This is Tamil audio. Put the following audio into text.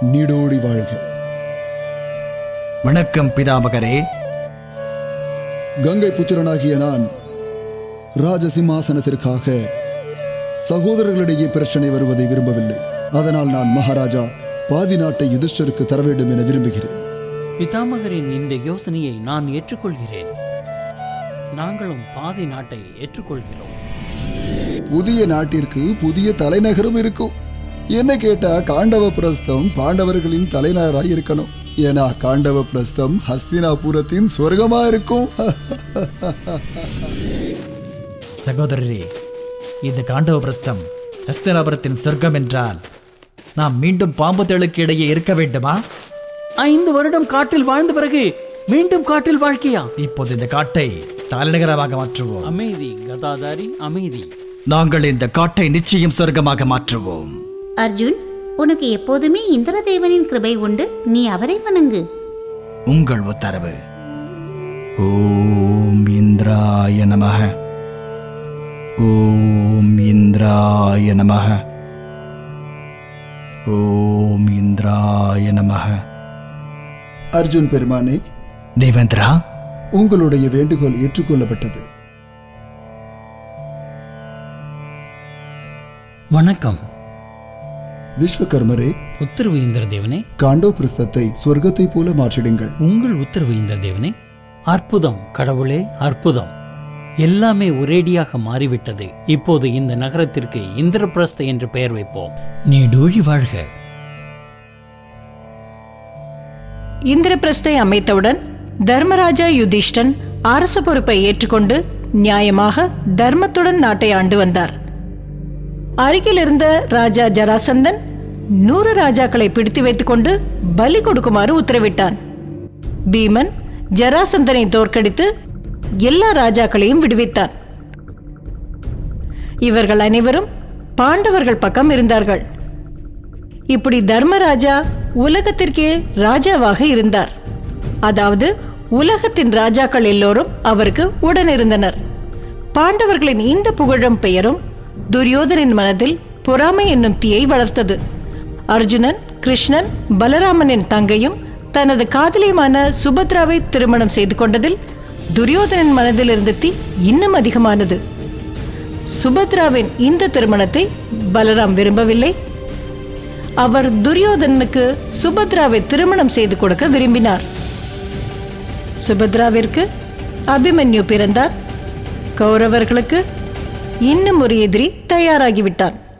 நீடோடி வாழ்க வணக்கம் பிதாமகரே கங்கை புத்திரனாகிய நான் ராஜசிம்மாசனத்திற்காக சகோதரர்களிடையே பிரச்சனை வருவதை விரும்பவில்லை அதனால் நான் மகாராஜா பாதி நாட்டை யுதிஷ்டருக்கு தர வேண்டும் என விரும்புகிறேன் பிதாமகரின் இந்த யோசனையை நான் ஏற்றுக்கொள்கிறேன் நாங்களும் பாதி நாட்டை ஏற்றுக்கொள்கிறோம் புதிய நாட்டிற்கு புதிய தலைநகரம் இருக்கும் என்ன கேட்டா காண்டவ பிரஸ்தம் பாண்டவர்களின் தலைநகராய் இருக்கணும் ஏன்னா காண்டவ பிரஸ்தம் ஹஸ்தினாபுரத்தின் சொர்க்கமா இருக்கும் சகோதரரே இது காண்டவ பிரஸ்தம் ஹஸ்தினாபுரத்தின் சொர்க்கம் என்றால் நாம் மீண்டும் பாம்பு தேளுக்கு இடையே இருக்க வேண்டுமா ஐந்து வருடம் காட்டில் வாழ்ந்த பிறகு மீண்டும் காட்டில் வாழ்க்கையா இப்போது இந்த காட்டை தலைநகரமாக மாற்றுவோம் அமைதி கதாதாரி அமைதி நாங்கள் இந்த காட்டை நிச்சயம் சொர்க்கமாக மாற்றுவோம் அர்ஜுன் உனக்கு எப்போதுமே இந்திரதேவனின் கிருபை உண்டு நீ அவரை வணங்கு உங்கள் உத்தரவு ஓம் இந்திராய நமக ஓம் இந்திராய நமக ஓம் இந்திராய நமக அர்ஜுன் பெருமானே தேவேந்திரா உங்களுடைய வேண்டுகோள் ஏற்றுக்கொள்ளப்பட்டது வணக்கம் விஸ்வகர்மரே உத்தரவு இந்திரதேவனே காண்டோ பிரஸ்தத்தை சொர்க்கத்தை போல மாற்றிடுங்கள் உங்கள் உத்தரவு இந்திரதேவனே அற்புதம் கடவுளே அற்புதம் எல்லாமே ஒரேடியாக மாறிவிட்டது இப்போது இந்த நகரத்திற்கு இந்திரபிரஸ்த என்று பெயர் வைப்போம் நீடூழி வாழ்க இந்திரபிரஸ்தை அமைத்தவுடன் தர்மராஜா யுதிஷ்டன் அரச பொறுப்பை ஏற்றுக்கொண்டு நியாயமாக தர்மத்துடன் நாட்டை ஆண்டு வந்தார் அருகில் இருந்த ராஜா ஜராசந்தன் நூறு ராஜாக்களை பிடித்து வைத்துக்கொண்டு பலி கொடுக்குமாறு உத்தரவிட்டான் பீமன் ஜராசந்தனை தோற்கடித்து எல்லா ராஜாக்களையும் விடுவித்தான் இவர்கள் அனைவரும் பாண்டவர்கள் பக்கம் இருந்தார்கள் இப்படி தர்மராஜா உலகத்திற்கே ராஜாவாக இருந்தார் அதாவது உலகத்தின் ராஜாக்கள் எல்லோரும் அவருக்கு உடனிருந்தனர் பாண்டவர்களின் இந்த புகழும் பெயரும் துரியோதனின் மனதில் பொறாமை என்னும் தீயை வளர்த்தது அர்ஜுனன் கிருஷ்ணன் பலராமனின் தங்கையும் தனது காதலியுமான சுபத்ராவை திருமணம் செய்து கொண்டதில் துரியோதனின் மனதில் இருந்த தீ இன்னும் அதிகமானது சுபத்ராவின் இந்த திருமணத்தை பலராம் விரும்பவில்லை அவர் துரியோதனனுக்கு சுபத்ராவை திருமணம் செய்து கொடுக்க விரும்பினார் சுபத்ராவிற்கு அபிமன்யு பிறந்தார் கௌரவர்களுக்கு இன்னும் ஒரு எதிரி தயாராகிவிட்டான்